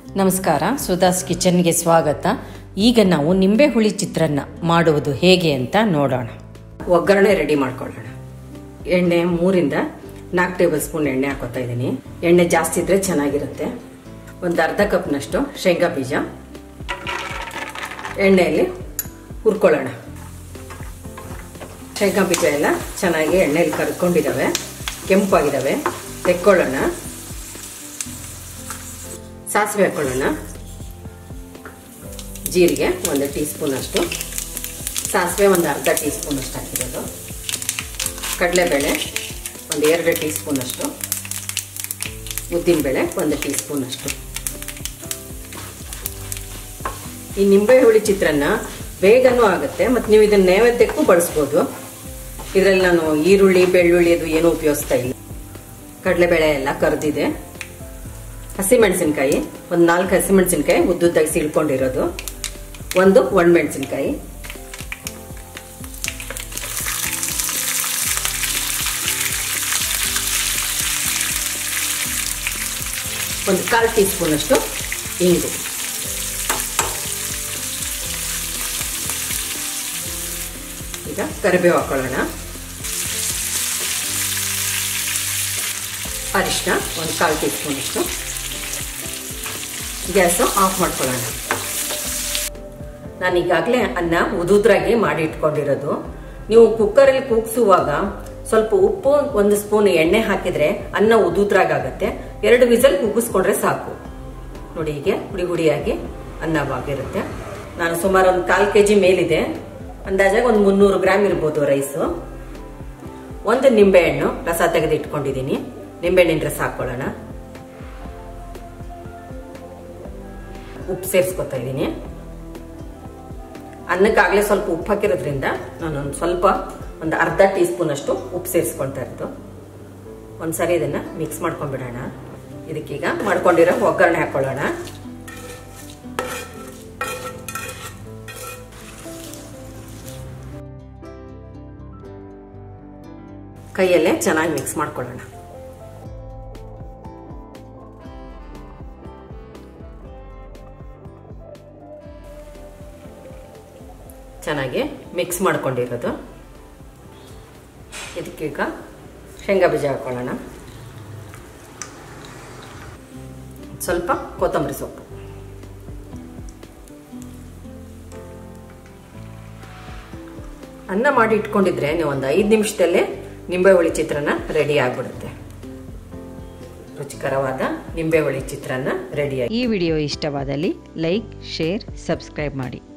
ನಮಸ್ಕಾರ ಸುಧಾಸ್ ಕಿಚನ್ಗೆ ಸ್ವಾಗತ ಈಗ ನಾವು ನಿಂಬೆ ಹುಳಿ ಚಿತ್ರಾನ್ನ ಮಾಡುವುದು ಹೇಗೆ ಅಂತ ನೋಡೋಣ ಒಗ್ಗರಣೆ ರೆಡಿ ಮಾಡ್ಕೊಳ್ಳೋಣ ಎಣ್ಣೆ ಮೂರಿಂದ ನಾಲ್ಕು ಟೇಬಲ್ ಸ್ಪೂನ್ ಎಣ್ಣೆ ಹಾಕೋತಾ ಇದ್ದೀನಿ ಎಣ್ಣೆ ಜಾಸ್ತಿ ಇದ್ರೆ ಚೆನ್ನಾಗಿರುತ್ತೆ ಒಂದು ಅರ್ಧ ಕಪ್ನಷ್ಟು ಶೇಂಗಾ ಬೀಜ ಎಣ್ಣೆಯಲ್ಲಿ ಹುರ್ಕೊಳ್ಳೋಣ ಶೇಂಗಾ ಬೀಜ ಎಲ್ಲ ಚೆನ್ನಾಗಿ ಎಣ್ಣೆಯಲ್ಲಿ ಕರ್ಕೊಂಡಿದ್ದಾವೆ ಕೆಂಪಾಗಿದ್ದಾವೆ ತೆಕ್ಕೊಳ್ಳೋಣ ಸಾಸಿವೆ ಹಾಕೊಳ್ಳೋಣ ಜೀರಿಗೆ ಒಂದು ಟೀ ಸ್ಪೂನ್ ಅಷ್ಟು ಸಾಸಿವೆ ಒಂದು ಅರ್ಧ ಟೀ ಸ್ಪೂನ್ ಅಷ್ಟು ಹಾಕಿರೋದು ಕಡಲೆಬೇಳೆ ಒಂದು ಎರಡು ಟೀ ಸ್ಪೂನ್ ಅಷ್ಟು ಉದ್ದಿನಬೇಳೆ ಒಂದು ಟೀ ಸ್ಪೂನ್ ಅಷ್ಟು ಈ ನಿಂಬೆ ಹುಳಿ ಚಿತ್ರಾನ್ನ ಬೇಗನೂ ಆಗುತ್ತೆ ಮತ್ತು ನೀವು ಇದನ್ನ ನೈವೇದ್ಯಕ್ಕೂ ಬಳಸ್ಬೋದು ಇದರಲ್ಲಿ ನಾನು ಈರುಳ್ಳಿ ಬೆಳ್ಳುಳ್ಳಿ ಅದು ಏನೂ ಉಪಯೋಗಿಸ್ತಾ ಇಲ್ಲ ಕಡಲೆಬೇಳೆ ಎಲ್ಲ ಕರೆದಿದೆ ಹಸಿಮೆಣಸಿನ್ಕಾಯಿ ಒಂದು ನಾಲ್ಕು ಹಸಿಮೆಣಸಿನ್ಕಾಯಿ ಉದ್ದುದ್ದಾಗಿ ಸಿಳ್ಕೊಂಡಿರೋದು ಒಂದು ಒಣಮೆಣಸಿನ್ಕಾಯಿ ಒಂದು ಕಾಲು ಟೀ ಸ್ಪೂನ್ ಅಷ್ಟು ಇಂಗು ಈಗ ಕರಿಬೇವು ಹಾಕೊಳ್ಳೋಣ ಅರಿಶಿನ ಒಂದು ಕಾಲು ಟೀ ಸ್ಪೂನ್ ಅಷ್ಟು ಗ್ಯಾಸು ಆಫ್ ಮಾಡ್ಕೊಳ್ಳೋಣ ನಾನು ಈಗಾಗಲೇ ಅನ್ನ ಉದುದ್ರಾಗಿ ಮಾಡಿ ಇಟ್ಕೊಂಡಿರೋದು ನೀವು ಕುಕ್ಕರಲ್ಲಿ ಕೂಗ್ಸುವಾಗ ಸ್ವಲ್ಪ ಉಪ್ಪು ಒಂದು ಸ್ಪೂನ್ ಎಣ್ಣೆ ಹಾಕಿದ್ರೆ ಅನ್ನ ಉದುದ್ರಾಗತ್ತೆ ಎರಡು ವಿಸಲ್ ಕುಗ್ಗಿಸ್ಕೊಂಡ್ರೆ ಸಾಕು ನೋಡಿ ಹೀಗೆ ಹುಡಿ ಹುಡಿಯಾಗಿ ಅನ್ನವಾಗಿರುತ್ತೆ ನಾನು ಸುಮಾರು ಒಂದು ಕಾಲು ಕೆ ಜಿ ಮೇಲಿದೆ ಅಂದಾಜಾಗ ಒಂದು ಮುನ್ನೂರು ಗ್ರಾಮ್ ಇರ್ಬೋದು ರೈಸು ಒಂದು ನಿಂಬೆಹಣ್ಣು ರಸ ತೆಗೆದು ಇಟ್ಕೊಂಡಿದ್ದೀನಿ ನಿಂಬೆಹಣ್ಣಿನ ರಸ ಹಾಕೊಳ್ಳೋಣ ಉಪ್ಪು ಸೇರಿಸ್ಕೊತಾ ಇದ್ದೀನಿ ಅನ್ನಕ್ಕಾಗಲೇ ಸ್ವಲ್ಪ ಉಪ್ಪು ಹಾಕಿರೋದ್ರಿಂದ ನಾನು ಒಂದು ಸ್ವಲ್ಪ ಒಂದು ಅರ್ಧ ಟೀ ಸ್ಪೂನ್ ಅಷ್ಟು ಉಪ್ಪು ಸೇರಿಸ್ಕೊಳ್ತಾ ಇರೋದು ಒಂದ್ಸರಿ ಇದನ್ನ ಮಿಕ್ಸ್ ಮಾಡ್ಕೊಂಡ್ಬಿಡೋಣ ಇದಕ್ಕೀಗ ಮಾಡ್ಕೊಂಡಿರೋ ಒಗ್ಗರಣೆ ಹಾಕೊಳ್ಳೋಣ ಕೈಯಲ್ಲೇ ಚೆನ್ನಾಗಿ ಮಿಕ್ಸ್ ಮಾಡ್ಕೊಳ್ಳೋಣ ಚೆನ್ನಾಗಿ ಮಿಕ್ಸ್ ಮಾಡ್ಕೊಂಡಿರೋದು ಇದಕ್ಕೀಗ ಶೇಂಗಾ ಬೀಜ ಹಾಕೊಳ್ಳೋಣ ಸ್ವಲ್ಪ ಕೊತ್ತಂಬರಿ ಸೊಪ್ಪು ಅನ್ನ ಮಾಡಿ ಇಟ್ಕೊಂಡಿದ್ರೆ ನೀವು ಒಂದು ಐದು ನಿಮಿಷದಲ್ಲೇ ನಿಂಬೆ ಹುಳಿ ಚಿತ್ರಾನ್ನ ರೆಡಿ ಆಗ್ಬಿಡುತ್ತೆ ರುಚಿಕರವಾದ ನಿಂಬೆ ಹುಳಿ ಚಿತ್ರಾನ್ನ ರೆಡಿ ಈ ವಿಡಿಯೋ ಇಷ್ಟವಾದಲ್ಲಿ ಲೈಕ್ ಶೇರ್ ಸಬ್ಸ್ಕ್ರೈಬ್ ಮಾಡಿ